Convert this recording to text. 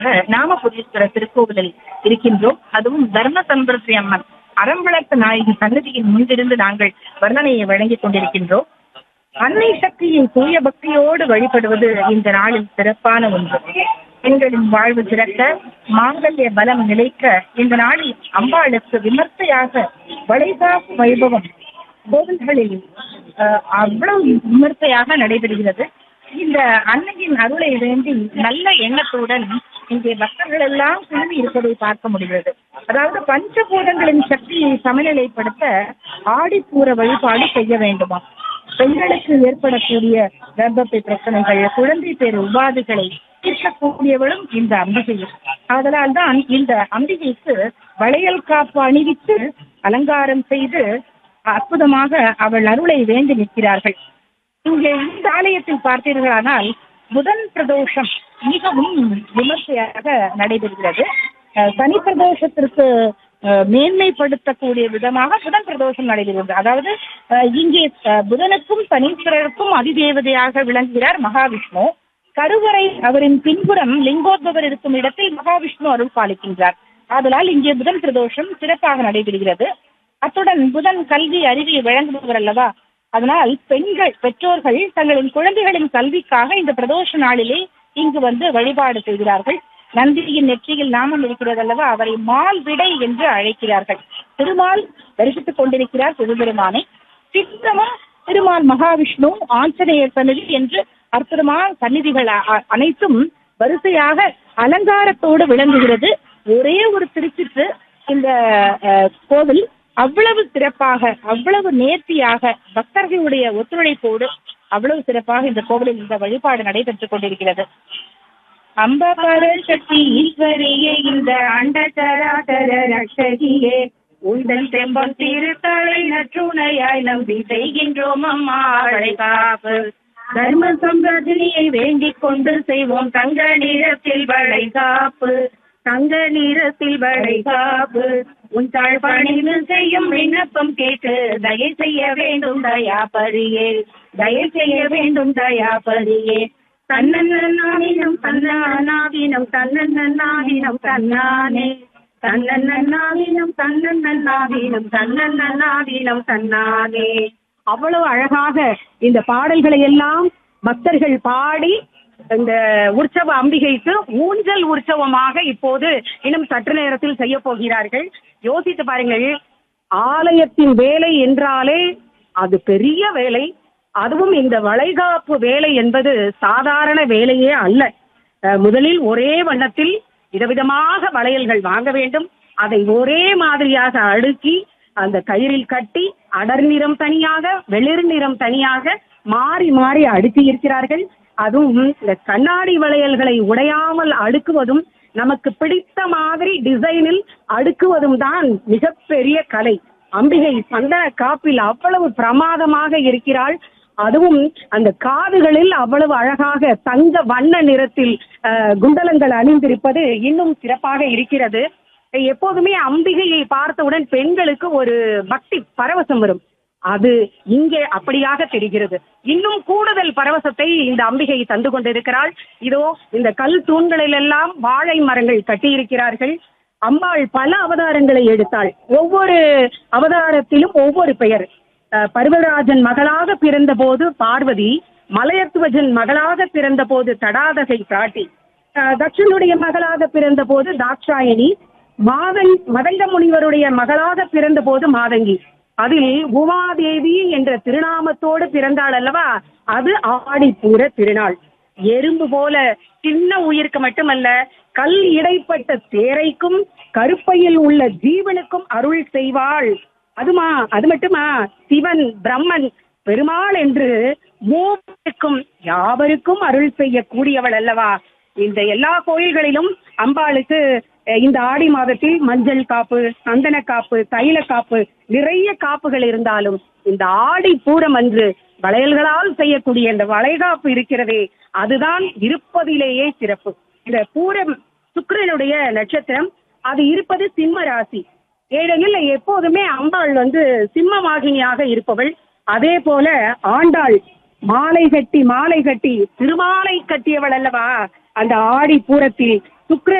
நாமபுரீஸ்வரர் திருக்கோவிலில் இருக்கின்றோம் அதுவும் தர்ம சம்பிரதி அம்மன் அறம்விளக்கு நாயகி சன்னதியின் முன்பிருந்து நாங்கள் வர்ணனையை வழங்கிக் கொண்டிருக்கின்றோம் அன்னை சக்தியை தூய பக்தியோடு வழிபடுவது இந்த நாளில் சிறப்பான ஒன்று பெண்களின் வாழ்வு சிறக்க மாங்கல்ய பலம் நிலைக்க இந்த நாளில் அம்பாளுக்கு விமர்சையாக வளைகா வைபவம் கோவில்களில் அஹ், அவ்வளவு விமர்சையாக நடைபெறுகிறது இந்த அன்னையின் அருளை வேண்டி நல்ல எண்ணத்துடன் இங்கே பக்தர்கள் எல்லாம் குழுமி இருப்பதை பார்க்க முடிகிறது அதாவது பஞ்சபூதங்களின் சக்தியை சமநிலைப்படுத்த ஆடிப்பூர வழிபாடு செய்ய வேண்டுமா பெண்களுக்கு ஏற்படக்கூடிய கர்ப்பப்பை பிரச்சனைகள் குழந்தை பேர் உபாதைகளை தீர்க்கக்கூடியவளும் இந்த அம்பிகை அதனால் தான் இந்த அம்பிகைக்கு வளையல் காப்பு அணிவித்து அலங்காரம் செய்து அற்புதமாக அவள் அருளை வேண்டி நிற்கிறார்கள் இங்கே இந்த ஆலயத்தில் பார்த்தீர்களானால் புதன் பிரதோஷம் மிகவும் விமர்சையாக நடைபெறுகிறது அஹ், சனி பிரதோஷத்திற்கு அஹ், மேன்மைப்படுத்தக்கூடிய விதமாக புதன் பிரதோஷம் நடைபெறுகிறது அதாவது அஹ், இங்கே அஹ், புதனுக்கும் சனீஸ்வரருக்கும் அதிதேவதையாக விளங்குகிறார் மகாவிஷ்ணு கருவறை அவரின் பின்புறம் லிங்கோத்பவர் இருக்கும் இடத்தில் மகாவிஷ்ணு அருள் பாலிக்கின்றார் ஆதலால் இங்கே புதன் பிரதோஷம் சிறப்பாக நடைபெறுகிறது அத்துடன் புதன் கல்வி அறிவியை வழங்குபவர் அல்லவா அதனால் பெண்கள் பெற்றோர்கள் தங்களின் குழந்தைகளின் கல்விக்காக இந்த பிரதோஷ நாளிலே இங்கு வந்து வழிபாடு செய்கிறார்கள் நந்தியின் நெற்றியில் நாமம் இருக்கிறது அல்லவா அவரை மால் விடை என்று அழைக்கிறார்கள் திருமால் தரிசித்துக் கொண்டிருக்கிறார் சிவபெருமானை சித்தமும் திருமால் மகாவிஷ்ணு ஆஞ்சநேயர் சந்நிதி என்று அற்புதமான சந்நிதிகள் அ- அ- அனைத்தும் வரிசையாக அலங்காரத்தோடு விளங்குகிறது ஒரே ஒரு திருச்சிற்று இந்த அஹ், கோவில் அவ்வளவு சிறப்பாக அவ்வளவு நேர்த்தியாக பக்தர்களுடைய ஒத்துழைப்போடு அவ்வளவு சிறப்பாக இந்த கோவிலில் இந்த வழிபாடு நடைபெற்றுக் கொண்டிருக்கிறது அம்பபர சக்தி ஈஸ்வரியே இந்த அண்ட சராசர ரட்சகியே உந்தன் செம்பம் திருத்தலை நற்றுணையாய் நம்பி செய்கின்றோம் அம்மா அவளை காப்பு தர்ம சம்பிரதியை வேண்டிக் கொண்டு செய்வோம் தங்க நிறத்தில் வளை காப்பு தங்க நிறத்தில் வளை காப்பு உன் தாழ் பணிந்து செய்யும் விண்ணப்பம் கேட்டு தயை செய்ய வேண்டும் தயாபரியே தயை செய்ய வேண்டும் தயாபரியே தன்னன்னாவினம் தன்னானாவினம் தன்னன்னாவினம் தன்னானே தன்னன்னாவினம் தன்னன்னாவினம் தன்னன்னாவினம் தன்னானே அவ்வளவு அழகாக இந்த பாடல்களை எல்லாம் பக்தர்கள் பாடி இந்த உற்சவ அம்பிகைக்கு ஊஞ்சல் உற்சவமாக இப்போது இன்னும் சற்று நேரத்தில் செய்ய போகிறார்கள் யோசித்து பாருங்கள் ஆலயத்தின் வேலை என்றாலே அது பெரிய வேலை அதுவும் இந்த வளைகாப்பு வேலை என்பது சாதாரண வேலையே அல்ல அஹ், முதலில் ஒரே வண்ணத்தில் விதவிதமாக வளையல்கள் வாங்க வேண்டும் அதை ஒரே மாதிரியாக அடுக்கி அந்த கயிறில் கட்டி அடர் நிறம் தனியாக வெளிர் நிறம் தனியாக மாறி மாறி அடுக்கி இருக்கிறார்கள் அதுவும் இந்த கண்ணாடி வளையல்களை உடையாமல் அடுக்குவதும் நமக்கு பிடித்த மாதிரி டிசைனில் அடுக்குவதும் தான் மிகப்பெரிய கலை அம்பிகை சந்தன காப்பில் அவ்வளவு பிரமாதமாக இருக்கிறாள் அதுவும் அந்த காதுகளில் அவ்வளவு அழகாக தங்க வண்ண நிறத்தில் அஹ், குண்டலங்கள் அணிந்திருப்பது இன்னும் சிறப்பாக இருக்கிறது எப்போதுமே அம்பிகையை பார்த்தவுடன் பெண்களுக்கு ஒரு பக்தி பரவசம் வரும் அது இங்கே அப்படியாக தெரிகிறது இன்னும் கூடுதல் பரவசத்தை இந்த அம்பிகை தந்து கொண்டிருக்கிறாள் இதோ இந்த கல் தூண்களில் எல்லாம் வாழை மரங்கள் கட்டியிருக்கிறார்கள் அம்பாள் பல அவதாரங்களை எடுத்தாள் ஒவ்வொரு அவதாரத்திலும் ஒவ்வொரு பெயர் அஹ், பர்வதராஜன் மகளாக பிறந்தபோது பார்வதி மலையத்துவஜன் மகளாக பிறந்தபோது தடாதகை பிராட்டி அஹ், தட்சனுடைய மகளாக பிறந்தபோது தாட்சாயணி மாதன் மதங்க முனிவருடைய மகளாக பிறந்தபோது மாதங்கி அதில் உமாதேவி என்ற திருநாமத்தோடு பிறந்தாள் அல்லவா அது ஆடிப்பூர திருநாள் எறும்பு போல சின்ன உயிருக்கு மட்டுமல்ல கல் இடைப்பட்ட தேரைக்கும் கருப்பையில் உள்ள ஜீவனுக்கும் அருள் செய்வாள் அதுமா அது மட்டுமா சிவன் பிரம்மன் பெருமாள் என்று மூவருக்கும் யாவருக்கும் அருள் செய்யக்கூடியவள் அல்லவா இந்த எல்லா கோயில்களிலும் அம்பாளுக்கு அஹ், இந்த ஆடி மாதத்தில் மஞ்சள் காப்பு சந்தன காப்பு தைல காப்பு நிறைய காப்புகள் இருந்தாலும் இந்த ஆடி பூரம் அன்று வளையல்களால் செய்யக்கூடிய இந்த வளைகாப்பு இருக்கிறதே அதுதான் இருப்பதிலேயே சிறப்பு இந்த பூரம் சுக்கிரனுடைய நட்சத்திரம் அது இருப்பது சிம்ம ராசி ஏனெனில் எப்போதுமே அம்பாள் வந்து சிம்ம வாகினியாக இருப்பவள் அதே போல ஆண்டாள் மாலை கட்டி மாலை கட்டி திருமாலை கட்டியவள் அல்லவா அந்த ஆடி பூரத்தில் சுக்கிர